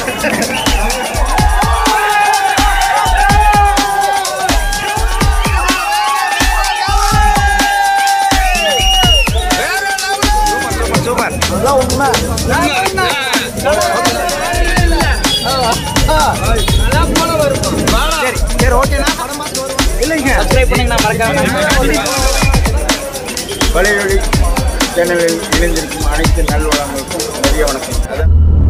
Super அதான் உண்மை சரி சரி ஓகேண்ணா படம் பார்த்து வருவோம் இல்லைங்க சப்ஸ்கிரைப் பண்ணீங்கன்னா மறக்காம வலையொலி சேனலில் இணைந்திருக்கும் அனைத்து நல்வளங்களுக்கும் பெரிய வணக்கம் அதான்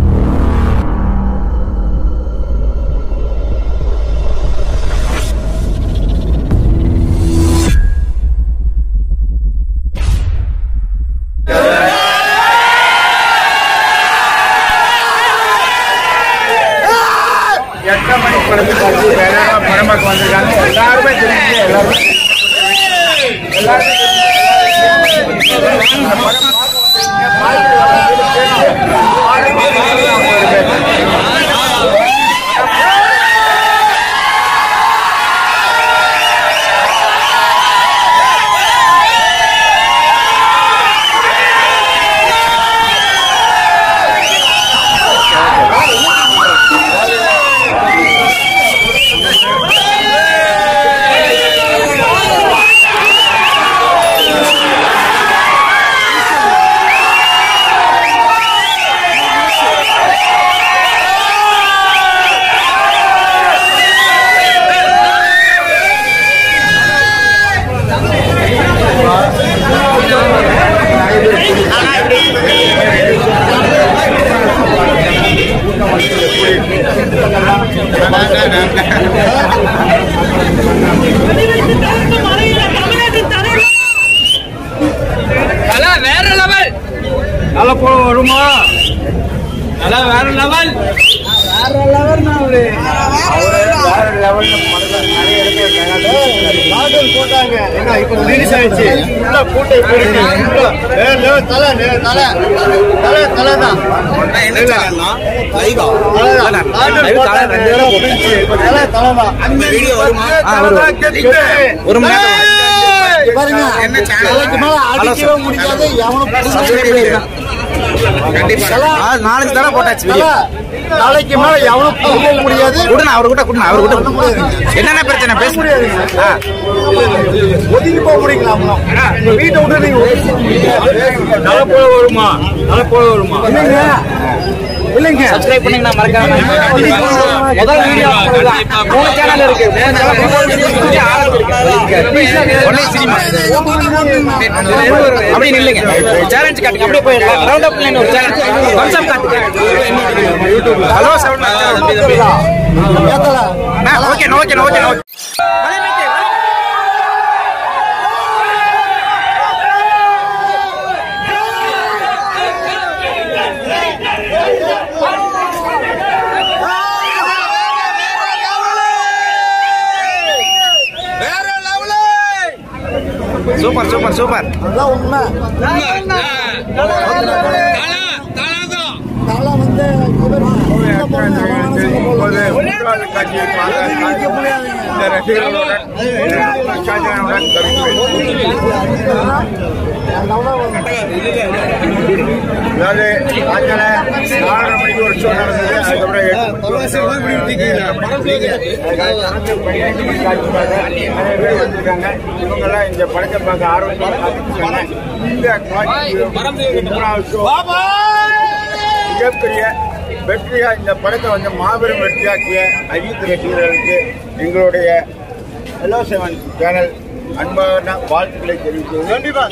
எட்டரை மணி படத்துக்கு காட்சி வேலையாக படம் பார்க்க வந்திருக்காங்க எல்லாருமே தெரிஞ்சு எல்லாருமே எல்லாருமே தெரிஞ்சு. இந்த படம் பார்க்க வந்திருக்கீங்க. பார்த்துட்டு தல வேற லெவல் தல போ வருமா தல வேற லெவல் அவரு வேற லெவல்ல படத்துல நிறைய இடத்துல லாக்டவுன் போட்டாங்க ஏன்னா இப்ப ரிலீஸ் ஆயிடுச்சு உள்ள கூட்டை போயிருக்கு உள்ள வேற லெவல் தலை நே- தலை தலை தலை தான் ஒரு மணி நேரம் பாருங்க தலைக்கு மேல அடிக்கவே முடியாது எவனும் ஆ, நாலஞ்சு தடவை போட்டாச்சு தலை, வீடியோ தலைக்கு மேல எவனும் போக முடியாது கொடுண்ணா அவரு கூட கொடுண்ணா அவரு கூட கொடுங்க. என்னென்ன பிரச்சனை பேச ஆ ஒதுங்கி போக முடியுங்களா உங்க வீட்டை விட்டு நீங்க தலை போல வருமா தலை போல வருமா இல்லைங்க இல்லைங்க சப்ஸ்கிரைப் பண்ணீங்கன்னா மறக்காம முதல் வீடியோ மூணு சேனல் இருக்கு மூணு சேனல் முதல் வீடியோ ஆரம்பிச்சிருக்கு ஒன்லை சினிமா அப்படி நில்லுங்க சேலஞ்ச் காட்டுங்க அப்படியே போயிடலாம் ரவுண்ட் அப் லைன் ஒரு சேலஞ்ச் கன்சம் காட்டுங்க ஹலோ சவுண்ட் ஏத்தல okay okay okay okay super super super அதான் உண்மை தலை வந்து இவர் சின்ன பொண்ணு, அவனால சொல்ல போல. இந்த ரசிகர்களுடன் ஷாஜகானுடன் கருத்து அதாவது காய்ச்சல நாலரை மணிக்கு ஒரு ஷோ நடந்தது அதுக்கப்புறம் எட்டு மணிக்கு அதுக்காக கணக்கு பண்ணி எட்டு மணிக்கு காட்சி பார்க்க நிறைய பேர் வந்திருக்காங்க இவங்கெல்லாம் இந்த படத்தை பார்க்க ஆர்வமாக காத்துருக்காங்க இந்த காட்சி மூணாவது ஷோ மிகப்பெரிய வெற்றியா இந்த படத்தை வந்து மாபெரும் வெற்றியாக்கிய அஜித் ரசிகர்களுக்கு எங்களுடைய ஹலோ செவன் சேனல் அன்பான வாழ்த்துக்களை தெரிவித்து கண்டிப்பா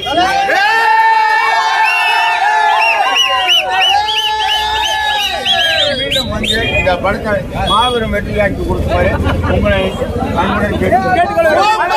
மீண்டும் வந்து இந்த படத்தை மாபெரும் வெற்றியாக்கி கொடுக்குமாறு உங்களை அன்புடன் கேட்டுக்கொள்கிறேன்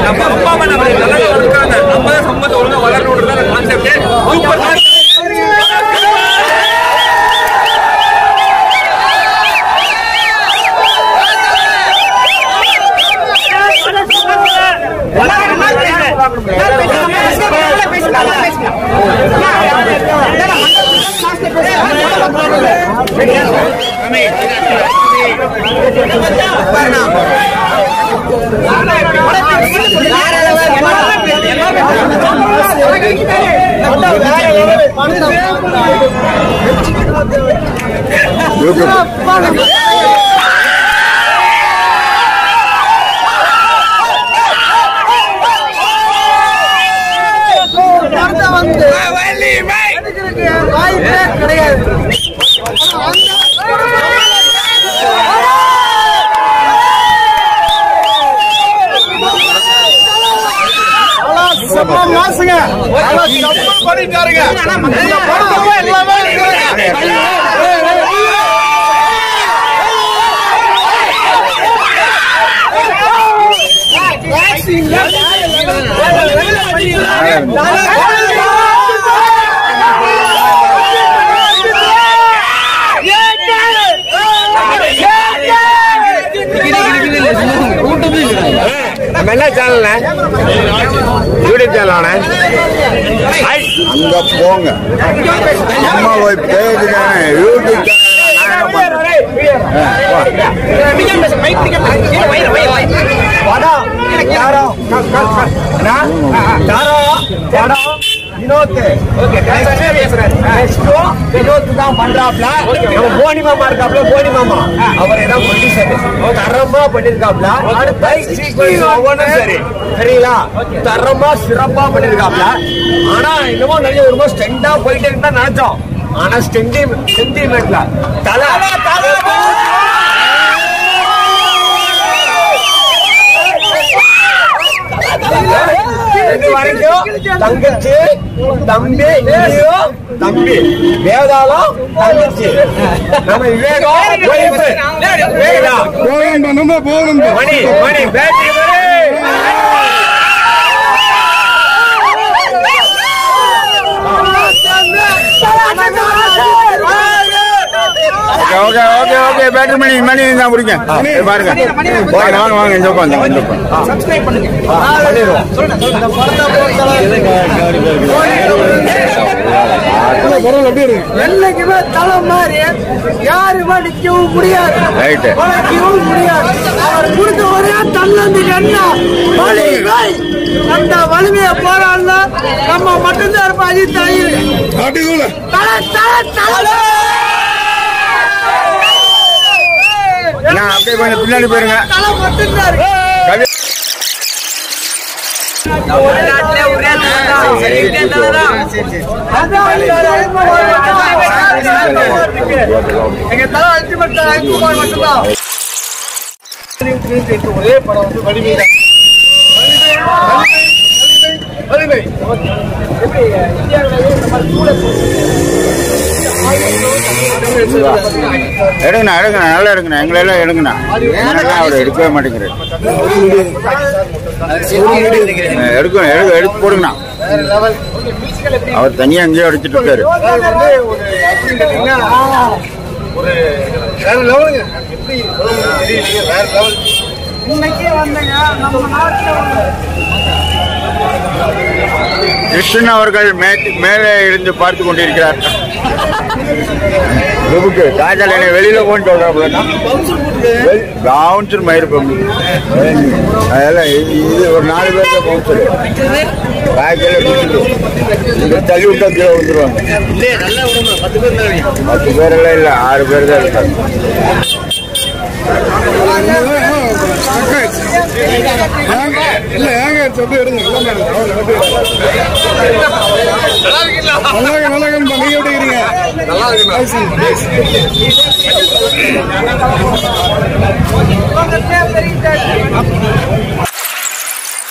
நம்ம அப்பா அம்மா நம்ம நல்லா வளர்க்குறாங்க நம்ம தான் சம்பந்தம் ஒழுங்கா வளரணுன்றது கான்செப்ட் சூப்பர் நம்ம என்ன சேனல்ல யூடியூப் சேனல் அங்க போங்க அம்மா போய் பேசுறேன் யூடியூப் போனி மாமா இருக்காப்ல போனி மாமா அவர் ஏதாவது ப்ரொடியூசர் தரமா பண்ணிருக்காப்ல ஒவ்வொன்றும் சரி சரிங்களா தரமா சிறப்பா பண்ணிருக்காப்ல ஆனா என்னமோ நிறைய ஒரு ஸ்டெண்டா போயிட்டே இருந்தா நினைச்சோம் ஆனா ஸ்டெண்டி சென்டிமெண்ட்ல தலை இது வரைக்கும் தங்கச்சி தம்பி நீயோ தம்பி வேதாளம் தங்கச்சி நம்ம விவேகம் wife. வேதா. மணி மணி battery okay okay okay battery மணி மணி தான் பிடிக்கும் பாருங்க வாங்க வாங்க வாங்க இந்த உட்காந்து இந்த உட்காந்து என்னைக்குமே தலை மாதிரி யாருமே நிக்கவும் முடியாது ரைட்டு வளர்க்கவும் முடியாது அவர் கொடுத்த ஒரே தன்னம்பிக்கை என்ன வலிமை அந்த வலிமையை போராடல நம்ம மட்டும்தான் இருப்போம் அஜித் தலையில் தலை தலை தலை நான் அப்படியே கொஞ்சம் பின்னாடி போயிருங்க தலை மட்டும்தான் இருக்கு கவி எங்க தலை அல்டிமேட் அல்டிமேட் மட்டும்தான் ஒரே படம் வந்து வலிமை தான். வலிமை வலிமை எப்படி இந்தியாவிலேயே இந்த மாதிரி சூழல் எடுங்கண்ணா எடுங்கண்ணா நல்லா எடுங்கண்ணா எங்களை எல்லாம் எடுங்கண்ணா என்னண்ணா அவர் எடுக்கவே மாட்டேங்கிறாரு எடுக்கணும் எடுக்க எடுத்து போடுங்கண்ணா அவர் தனியா எங்கேயோ அடிச்சிட்டு இருக்காரு வந்து ஒரு அப்படின்னு கேட்டீங்கன்னா ஒரு வேற லெவலுங்க எப்படி சொல்லணும்னு தெரியலைங்க வேற லெவல் இன்னைக்கே வந்தங்க நம்ம நாட்டில் கிருஷ்ணன் அவர்கள் மே- மேலே இருந்து பார்த்து கொண்டிருக்கிறார் லுபுக்கு காஜல் என்னை வெளியில போன்னு சொல்றாப்லன்னா பவுன்சர் மயிர் பம்பு அதெல்லாம் இது இது ஒரு நாலு பேர் தான் பவுன்சர் பேக்கில் பிடிச்சிட்டு இங்க தள்ளி விட்டா கீழே வந்துருவாங்க பத்து பேர் எல்லாம் இல்ல ஆறு பேர் தான் இருக்காங்க இல்ல ஏங்க சொல்லி எடுங்க நல்லா நல்லா நீங்க எப்படி இருக்கிறீங்க நல்லா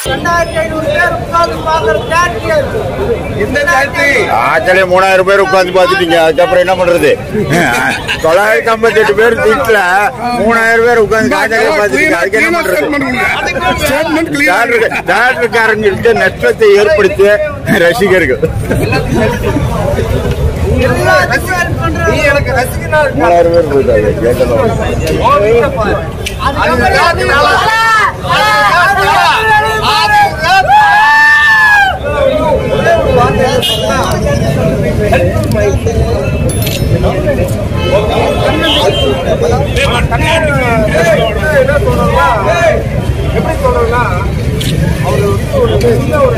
ரெண்டாயிரத்தி ஐநூறு பேர் உட்கார்ந்து பார்க்குற தேட்டர் இந்த தேட்டரி ஆச்சலே மூணாயிரம் பேர் உட்காந்து பார்த்துட்டீங்க அதுக்கப்புறம் என்ன பண்றது தொள்ளாயிரத்தி ஐம்பத்தி எட்டு பேர் வீட்டுல மூணாயிரம் பேர் உட்காந்து காய்ச்சலே பார்த்துட்டீங்க அதுக்கு என்ன பண்றது தேட்டருக்கு- தேட்டருக்காரங்களுக்கு நஷ்டத்தை ஏற்படுத்திய ரசிகர்கள் நீ எனக்கு ரசிகனா இருக்க மூணாயிரம் பேர் போயிட்டாங்க கேட்டதான் என்ன சொல்றோம்னா எப்படி சொல்றோம்னா அவர் வந்து ஒரு சின்ன ஒரு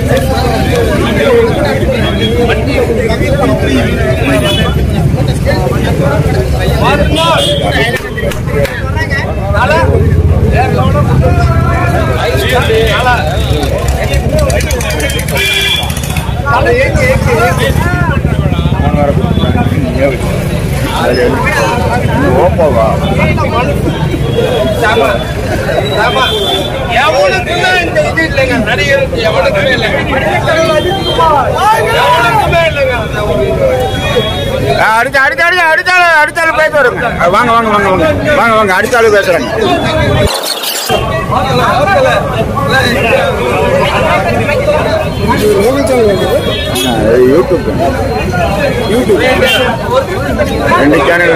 ஓப்போவா எவனுக்குமே இந்த இது இல்லைங்க நடிகருக்கு எவனுக்குமே இல்லைங்க எவனுக்குமே இல்லைங்க அந்த ஒரு அடுத்த அடுத்த அடுத்த அடுத்த ஆளு அடுத்த ஆளு பேச வருங்க வாங்க வாங்க வாங்க வாங்க வாங்க வாங்க அடுத்த ஆளு பேசுறாங்க யூடியூப் யூடியூப் ரெண்டு சேனல்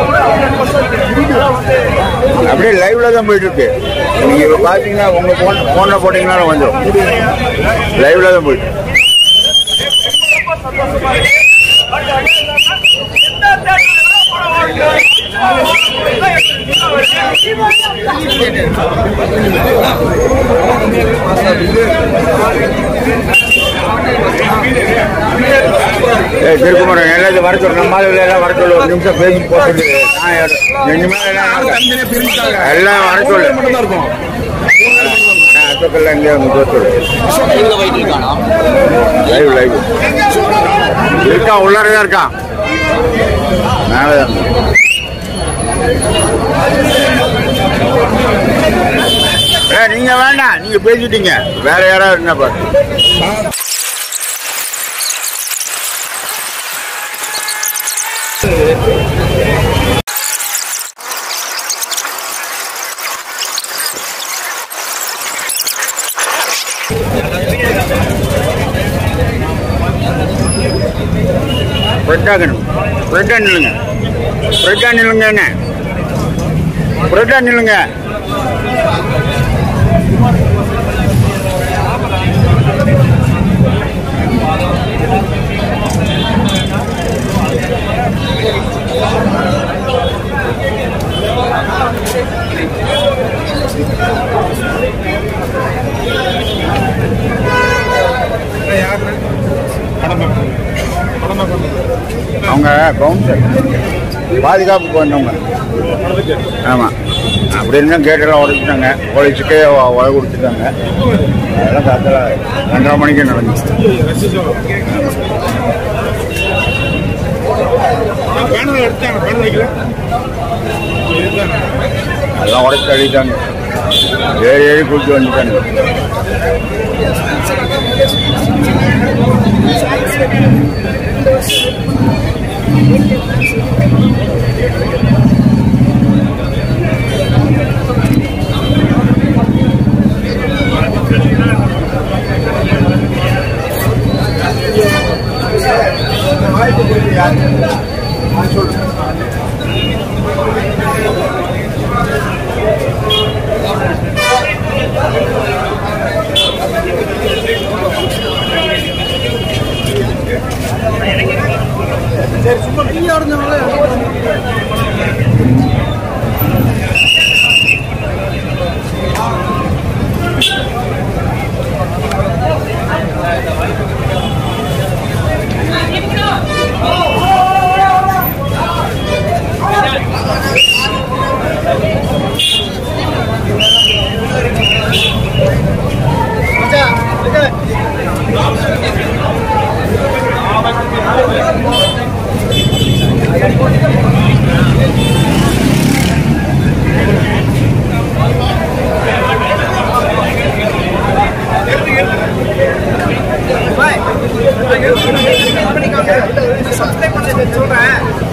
அப்படியே லைவ்ல தான் போயிட்டு இருக்கு நீங்க இப்ப பாத்தீங்கன்னா உங்க போன் போன்ல போட்டீங்கன்னா வந்துடும் லைவ்ல தான் போயிட்டு இருக்கு. ஏய் திருக்குமரன் எல்லாத்தையும் வர சொல்லு நம்ம ஆளுகளை எல்லாம் வர சொல்லு ஒரு நிமிஷம் பேசி போட்டு நான் எடு- இனிமேல் எல்லாம் எல்லாம் வர சொல்லு நான் அசோக்கெல்லாம் எங்கேயா முத சொல்லு லைவ் லைவ் இருக்கான் உள்ளாரதான் இருக்கான் மேலே தான் இருக்கான். ஏய், நீங்க வேண்டாம் நீங்க பேசிட்டீங்க வேற யாராவது இருந்தா பாரு பிரெட்டாகணும் பிரெட்டா நில்லுங்க பிரெட்டா நில்லுங்க என்ன பிரெட்டா நில்லுங்க அவங்க கவுன்சர் பாதுகாப்பு பண்ணவங்க ஆமாம் அப்படி இருந்தால் கேட்டெல்லாம் உடைச்சிட்டாங்க போலீஸுக்கே உழ கொடுத்துட்டாங்க அதெல்லாம் காத்தில் ரெண்டரை மணிக்கு நடந்துச்சு அதெல்லாம் உடைச்சு அடிட்டாங்க ஏறி ஏறி கூட்டி வந்துட்டாங்க சப்ஸ்கிரைப் பண்ணி சொல்றேன்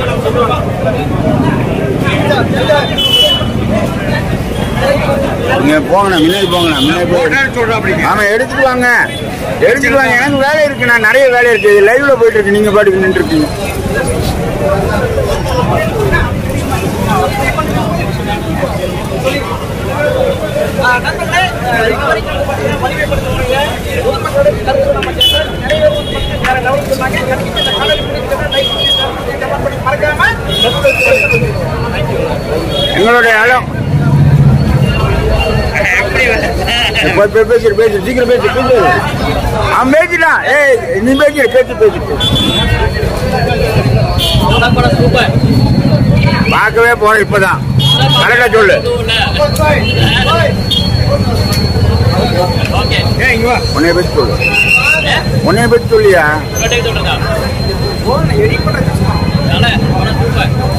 நீங்க போங்கண்ணா முன்னாடி போங்கண்ணா முன்னாடி போய் ஆமா எடுத்துட்டு வாங்க எடுத்துட்டு வாங்க எனக்கு வேலை இருக்கு நான் நிறைய வேலை இருக்கு இது லைவ்ல போயிட்டு இருக்கு நீங்க பாட்டுக்கு நின்று இருக்கீங்க நண்பர்களே இது வரைக்கும் பார்த்தீங்கன்னா வலிமைப்படுத்தக்கூடிய பொதுமக்களோட கருத்து நம்ம கேட்டோம். நிறைய பேர் வந்து பார்த்தீங்கன்னா வேற லெவலுக்கு சொன்னாங்க கண்டிப்பா இந்த காணொலி பிடிச்சிருந்தா லைக் பண்ணி share பண்ணி comment பண்ணி மறக்காம எங்களுடைய இடம் போய் போய் பேசிடு பேசு சீக்கிரம் பேசு பேசு அவன் பேசிட்டான் ஏய் நீ பேசிடு பேசு பேசு பேசு. பார்க்கவே போறேன் இப்பதான் கரெக்டா சொல்லு உன்னைய பத்தி சொல்லு உன்னைய பத்தி சொல்லியா எடிட் பண்ண